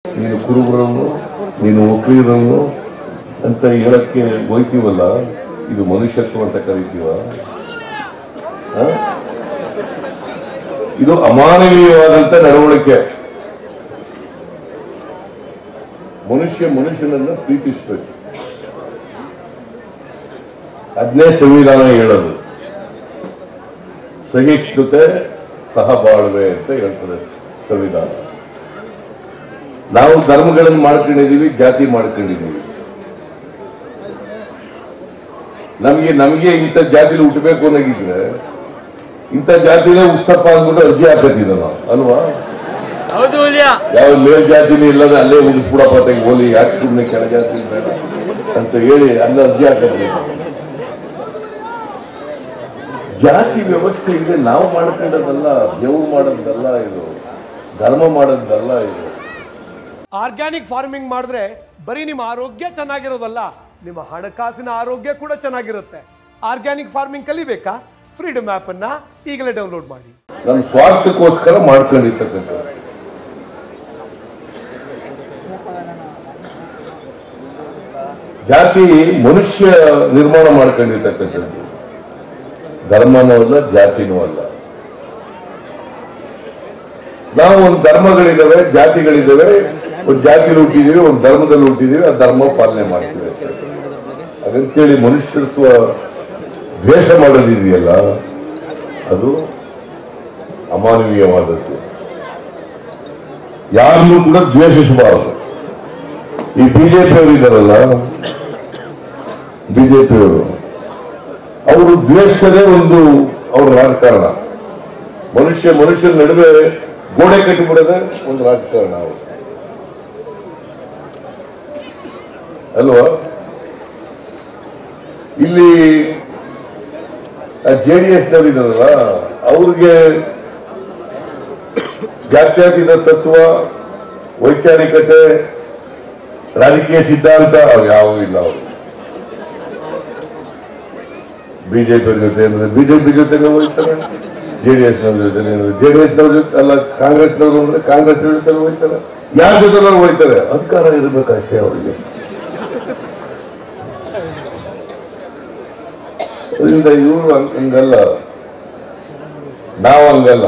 ನೀನು ಕುರುಬರವನು ನೀನು ವಕೀಲರವನು ಅಂತ ಹೇಳಕ್ಕೆ ಹೋಯ್ತೀವಲ್ಲ ಇದು ಮನುಷ್ಯತ್ವ ಅಂತ ಕರಿತೀವ ಆ? ಇದು ಅಮಾನವೀಯವಾದಂತ ನಡವಳಿಕೆ ಮನುಷ್ಯ ಮನುಷ್ಯನನ್ನ ಪ್ರೀತಿಸಬೇಕು ಅದನ್ನೇ ಸಂವಿಧಾನ ಹೇಳೋದು ಸಹಿಷ್ಣುತೆ ಸಹಬಾಳ್ವೆ ಅಂತ ಹೇಳ್ತದೆ ಸಂವಿಧಾನ ನಾವು ಧರ್ಮಗಳನ್ನು ಮಾಡ್ಕೊಂಡಿದೀವಿ ಜಾತಿ ಮಾಡ್ಕೊಂಡಿದೀವಿ ನಮಗೆ ನಮಗೆ ಇಂಥ ಜಾತಿಲಿ ಹುಟ್ಟಬೇಕು ಅನ್ನೋಗಿದ್ರೆ ಇಂಥ ಜಾತಿನೇ ಉತ್ಸಪ್ಪ ಅಂದ್ಬಿಟ್ಟು ಅರ್ಜಿ ಹಾಕತ್ತಿದ್ದ ನಾವು ಅಲ್ವಾ ಹೌದು ಹುಲಿಯ ಯಾವ ಮೇಲ್ ಜಾತಿನೇ ಇಲ್ಲದ ಅಲ್ಲೇ ಉಳಿಸ್ಬಿಡಪ್ಪ ತೆಗೆ ಹೋಲಿ ಯಾಕೆ ಸುಮ್ಮನೆ ಕೆಳ ಜಾತಿ ಬೇಡ ಅಂತ ಹೇಳಿ ಅಲ್ಲಿ ಅರ್ಜಿ ಹಾಕಬೇಕು ಜಾತಿ ವ್ಯವಸ್ಥೆ ಇದೆ ನಾವು ಮಾಡ್ಕೊಂಡದಲ್ಲ ದೇವ್ರು ಮಾಡೋದಲ್ಲ ಇದು ಧರ್ಮ ಮಾಡೋದಲ್ಲ ಇದು ಆರ್ಗ್ಯಾನಿಕ್ ಫಾರ್ಮಿಂಗ್ ಮಾಡಿದ್ರೆ ಬರೀ ನಿಮ್ಮ ಆರೋಗ್ಯ ಚೆನ್ನಾಗಿರೋದಲ್ಲ ನಿಮ್ಮ ಹಣಕಾಸಿನ ಆರೋಗ್ಯ ಕೂಡ ಚೆನ್ನಾಗಿರುತ್ತೆ ಆರ್ಗ್ಯಾನಿಕ್ ಫಾರ್ಮಿಂಗ್ ಕಲಿಬೇಕಾ ಫ್ರೀಡಮ್ ಅನ್ನ ಈಗಲೇ ಡೌನ್ಲೋಡ್ ಮಾಡಿ ನನ್ನ ಸ್ವಾರ್ಥಕ್ಕೋಸ್ಕರ ಮಾಡ್ಕೊಂಡಿರ್ತಕ್ಕಂಥದ್ದು ಜಾತಿ ಮನುಷ್ಯ ನಿರ್ಮಾಣ ಮಾಡ್ಕೊಂಡಿರ್ತಕ್ಕಂಥದ್ದು ಧರ್ಮನೂ ಅಲ್ಲ ಜಾತಿನೂ ಅಲ್ಲ ನಾವು ಒಂದು ಧರ್ಮಗಳಿದ್ದಾವೆ ಜಾತಿಗಳಿದ್ದಾವೆ ಒಂದು ಜಾತಿಲಿ ಹುಟ್ಟಿದೀವಿ ಒಂದು ಧರ್ಮದಲ್ಲಿ ಹುಟ್ಟಿದೀವಿ ಆ ಧರ್ಮ ಪಾಲನೆ ಮಾಡ್ತೀವಿ ಅಷ್ಟೇ. ಹಾಗಂತೇಳಿ ಮನುಷ್ಯತ್ವ ದ್ವೇಷ ಮಾಡೋದಿದೆಯಲ್ಲ ಅದು ಅಮಾನವೀಯವಾದದ್ದು ಯಾರನ್ನೂ ಕೂಡ ದ್ವೇಷಿಸಬಾರದು ಈ ಬಿಜೆಪಿ ಅವರು ಇದ್ದಾರಲ್ಲ ಬಿಜೆಪಿಯವರು ಅವರು ದ್ವೇಷದೇ ಒಂದು ಅವ್ರ ರಾಜಕಾರಣ ಮನುಷ್ಯ ಮನುಷ್ಯರ ನಡುವೆ ಗೋಡೆ ಕಟ್ಟಿಬಿಡೋದೇ ಒಂದು ರಾಜಕಾರಣ ಅವರು ಅಲ್ವಾ ಇಲ್ಲಿ ಜೆ ಡಿ ಎಸ್ ನವರಿದಾರಲ್ಲ ಅವ್ರಿಗೆ ಜಾತ್ಯತೀತ ತತ್ವ ವೈಚಾರಿಕತೆ ರಾಜಕೀಯ ಸಿದ್ಧಾಂತ ಅವು ಯಾವೂ ಇಲ್ಲ ಅವರು ಬಿಜೆಪಿ ಜೊತೆ ಅಂದ್ರೆ ಬಿಜೆಪಿ ಜೊತೆಗೆ ಹೋಗ್ತಾರೆ ಜೆ ಡಿ ಎಸ್ ನವ್ರ ಜೊತೆ ಜೆ ಡಿ ಎಸ್ ನವ್ರ ಜೊತೆ ಅಲ್ಲ ಕಾಂಗ್ರೆಸ್ ನವರು ಅಂದ್ರೆ ಕಾಂಗ್ರೆಸ್ ಜೊತೆ ಹೋಗ್ತಾರೆ ಯಾರ ಜೊತೆ ಹೋಗ್ತಾರೆ ಅಧಿಕಾರ ಇರಬೇಕಷ್ಟೇ ಅವರಿಗೆ ಅದರಿಂದ ಇವರು ಹಂಗಲ್ಲ ನಾವು ಹಂಗಲ್ಲ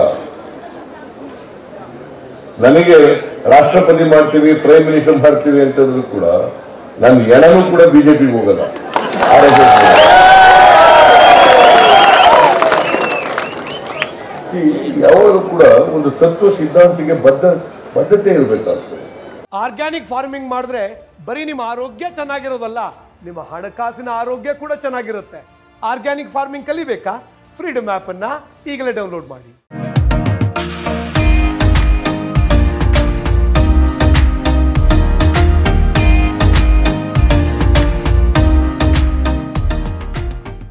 ನನಗೆ ರಾಷ್ಟ್ರಪತಿ ಮಾಡ್ತೀವಿ ಪ್ರೈಮ್ ಮಿನಿಸ್ಟರ್ ಮಾಡ್ತೀವಿ ಅಂತಂದ್ರು ಕೂಡ ನನ್ನ ಎಣನೂ ಕೂಡ ಬಿಜೆಪಿಗೆ ಹೋಗಲ್ಲ RSS ಗೆ. ಈ ಯಾವಾಗಲೂ ಕೂಡ ಒಂದು ತತ್ವ ಸಿದ್ಧಾಂತಿಗೆ ಬದ್ಧ ಬದ್ಧತೆ ಇರಬೇಕಾಗ್ತದೆ ಆರ್ಗ್ಯಾನಿಕ್ ಫಾರ್ಮಿಂಗ್ ಮಾಡಿದ್ರೆ ಬರೀ ನಿಮ್ಮ ಆರೋಗ್ಯ ಚೆನ್ನಾಗಿರೋದಲ್ಲ ನಿಮ್ಮ ಹಣಕಾಸಿನ ಆರೋಗ್ಯ ಕೂಡ ಚೆನ್ನಾಗಿರುತ್ತೆ ಆರ್ಗ್ಯಾನಿಕ್ ಫಾರ್ಮಿಂಗ್ ಕಲಿಬೇಕಾ ಫ್ರೀಡಮ್ ಅನ್ನ ಈಗಲೇ ಡೌನ್ಲೋಡ್ ಮಾಡಿ